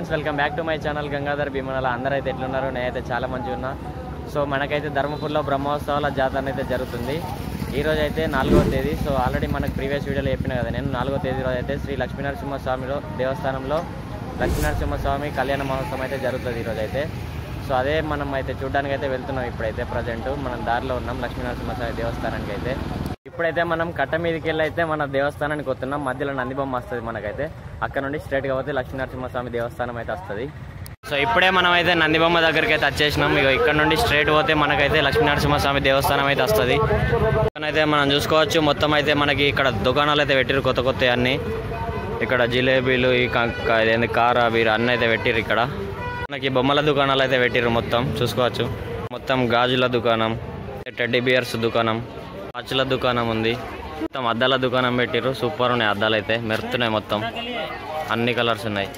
friends welcome back to my channel Gangadhar Bheemanala అందరూ అయితే ఎట్లున్నారు నేనైతే చాలా మంచిగా ఉన్నా సో మనకైతే ధర్మపురిలో బ్రహ్మోత్సవాల జాతర అయితే జరుగుతుంది ఈ రోజు అయితే నాలుగవ తేదీ సో ఆల్రెడీ మనకు ప్రీవియస్ వీడియోలో చెప్పిన కదా నేను నాలుగో తేదీ రోజు అయితే శ్రీ లక్ష్మీనరసింహస్వామిలో దేవస్థానంలో లక్ష్మీనరసింహస్వామి కళ్యాణ మహోత్సవం అయితే జరుగుతుంది ఈరోజు అయితే సో అదే మనం అయితే చూడడానికి అయితే వెళ్తున్నాం ఇప్పుడైతే ప్రజెంట్ మనం దారిలో ఉన్నాం లక్ష్మీనరసింహస్వామి దేవస్థానానికి అయితే ఇప్పుడైతే మనం కట్ట మీదకి వెళ్ళి అయితే మన దేవస్థానానికి వస్తున్నాం మధ్యలో నందిబొమ్మ వస్తుంది మనకైతే అక్కడ నుండి స్ట్రైట్గా పోతే లక్ష్మీనరసింహస్వామి దేవస్థానం అయితే వస్తుంది సో ఇప్పుడే మనం అయితే నందిబొమ్మ దగ్గరికి అయితే వచ్చేసినాం ఇక ఇక్కడ నుండి స్ట్రైట్ పోతే మనకైతే లక్ష్మీనరసింహస్వామి దేవస్థానం అయితే వస్తుంది అయితే మనం చూసుకోవచ్చు మొత్తం అయితే మనకి ఇక్కడ దుకాణాలు అయితే పెట్టిరు కొత్త కొత్త అన్ని ఇక్కడ జిలేబీలు ఈ క- క- ఇదేంది కారా బీర అన్నీ అయితే పెట్టిరు ఇక్కడ మనకి బొమ్మల దుకాణాలు అయితే పెట్టిరు మొత్తం చూసుకోవచ్చు మొత్తం గాజుల దుకాణం టెడ్డీ బియర్స్ దుకాణం వాచ్ల దుకాణం ఉంది మొత్తం అద్దాల దుకాణం పెట్టిరు సూపర్ ఉన్నాయి అద్దాలు అయితే మెరుతున్నాయి మొత్తం అన్ని కలర్స్ ఉన్నాయి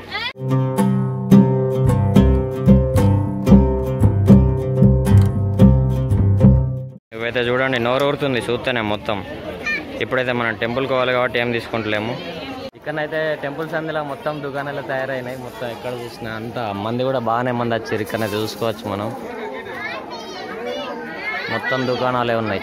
ఇవైతే చూడండి నోరు ఊరుతుంది చూస్తేనే మొత్తం ఇప్పుడైతే మనం టెంపుల్కి పోవాలి కాబట్టి ఏం తీసుకుంటలేము ఇక్కడనైతే టెంపుల్స్ అందులో మొత్తం దుకాణాలు తయారైనాయి మొత్తం ఎక్కడ చూసినా అంత మంది కూడా బాగానే మంది వచ్చారు ఇక్కడనైతే చూసుకోవచ్చు మనం మొత్తం దుకాణాలే ఉన్నాయి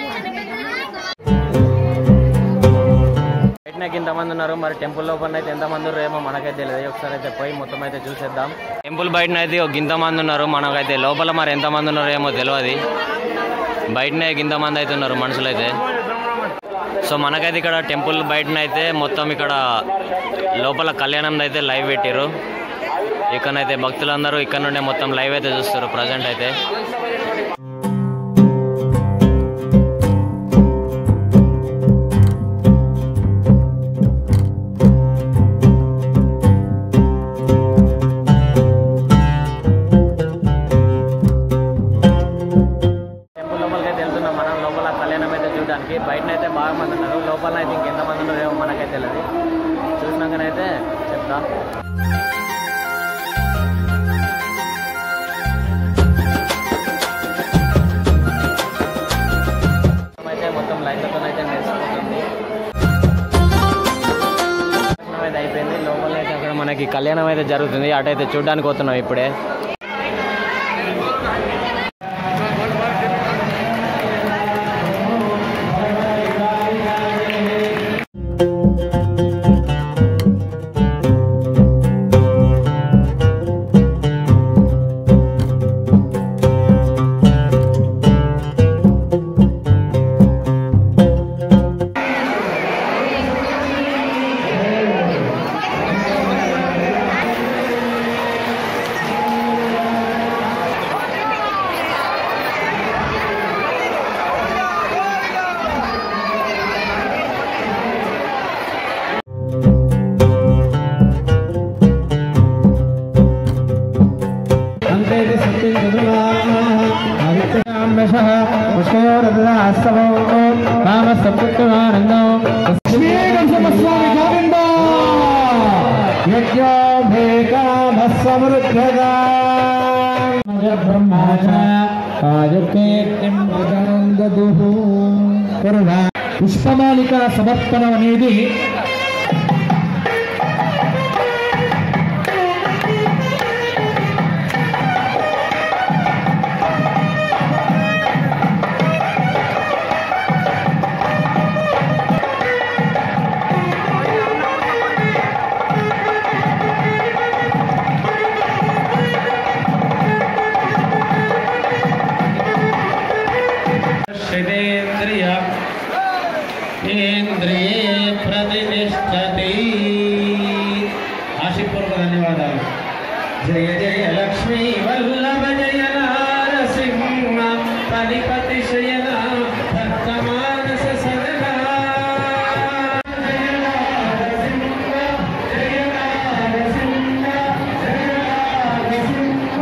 బయటకి ఇంతమంది ఉన్నారు మరి టెంపుల్ లోపల అయితే ఎంతమంది ఉన్నారు ఏమో మనకైతే తెలియదు ఒకసారి అయితే పోయి మొత్తం అయితే చూసేద్దాం టెంపుల్ బయటన అయితే ఒక గింత మంది ఉన్నారు మనకైతే లోపల మరి ఎంతమంది ఉన్నారో ఏమో తెలియదు బయటనే గింత మంది అయితే ఉన్నారు మనుషులు అయితే సో మనకైతే ఇక్కడ టెంపుల్ బయటన అయితే మొత్తం ఇక్కడ లోపల కళ్యాణం అయితే లైవ్ పెట్టారు ఇక్కడనైతే భక్తులందరూ ఇక్కడ నుండే మొత్తం లైవ్ అయితే చూస్తారు ప్రజెంట్ అయితే టెంపుల్ లోపలికి అయితే వెళ్తున్నాం మనం లోపల కళ్యాణం అయితే చూడడానికి బయట అయితే బాగా మంది ఉన్నారు లోపల అయితే ఇంకెంత మంది ఉన్నారో ఏమో మనకైతే తెలియదు చూసినాకనైతే చెప్తా అయితే మొత్తం లైన్లతో అయితే మెరిసిపోతుంది దర్శనం అయితే అయిపోయింది లోపల అయితే అక్కడ మనకి కళ్యాణం అయితే జరుగుతుంది అటైతే చూడడానికి పోతున్నాం ఇప్పుడే अन्तेति सत्यं चतुर्वाः आदित्यकाम्यशः पुष्कयोरददास्तवो रामसपुत्रमानन्दो लक्ष्मीनरसिंहस्वामि गोविन्द यज्ञो भेकामस्वमरुद्धदा ब्रह्मा च ఆయుర్కేత్యం ప్రదాందదుః కరుణ పుష్పమాలిక సమర్పణం అనేది श्रितेन्द्रिय ఇంద్రియే ప్రతిష్టతి ఆశీపూర్వక ధన్యవాదాలు జయ జయ లక్ష్మీ వల్లభ జయ నారసింహ పనిపతి శయన భక్త మానస సదనా జయ నారసింహ జయ నారసింహ జయ నారసింహ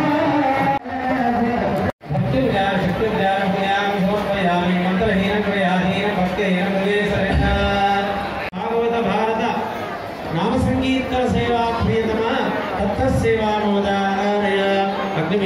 భక్తి జ్ఞాన శక్తి జ్ఞాన జ్ఞానం సమర్పయామి మంత్రహీన క్రియాహీన భక్తిహీన హృదయ సరిహ భాగవత భారత నామ సంకీర్తన సేవా ప్రియతమ తత్త సేవా మోదాయ అగ్ని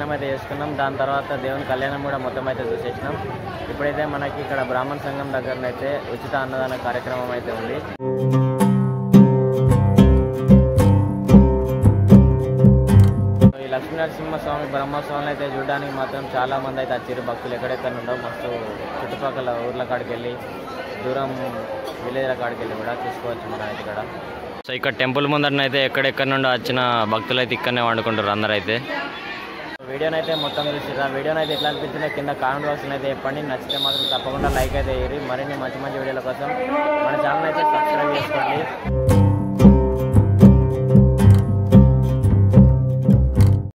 దర్శనం అయితే చేసుకున్నాం దాని తర్వాత దేవుని కళ్యాణం కూడా మొత్తం అయితే చూసేసినాం ఇప్పుడైతే మనకి ఇక్కడ బ్రాహ్మణ సంఘం దగ్గరనైతే ఉచిత అన్నదాన కార్యక్రమం అయితే ఉంది ఈ లక్ష్మీనరసింహ స్వామి బ్రహ్మోత్సవాలు అయితే చూడడానికి మాత్రం చాలా మంది అయితే వచ్చారు భక్తులు ఎక్కడెక్కడ ఉండో మస్తు చుట్టుపక్కల ఊర్ల కాడికి వెళ్ళి దూరం విలేజ్ల కాడికి వెళ్ళి కూడా చూసుకోవచ్చు మనం అయితే ఇక్కడ సో ఇక్కడ టెంపుల్ ముందరనైతే ఎక్కడెక్కడ నుండి వచ్చిన భక్తులు అయితే ఇక్కడనే వండుకుంటారు అందరూ అయితే వీడియోని అయితే మొత్తం చూసిరా వీడియోని అయితే ఎట్లా అనిపించిందో కింద కామెంట్ బాక్స్ అయితే చెప్పండి నచ్చితే మాత్రం తప్పకుండా లైక్ అయితే వేయరు మరిన్ని మంచి మంచి వీడియోల కోసం మన ఛానల్ అయితే సబ్స్క్రైబ్ చేసుకోండి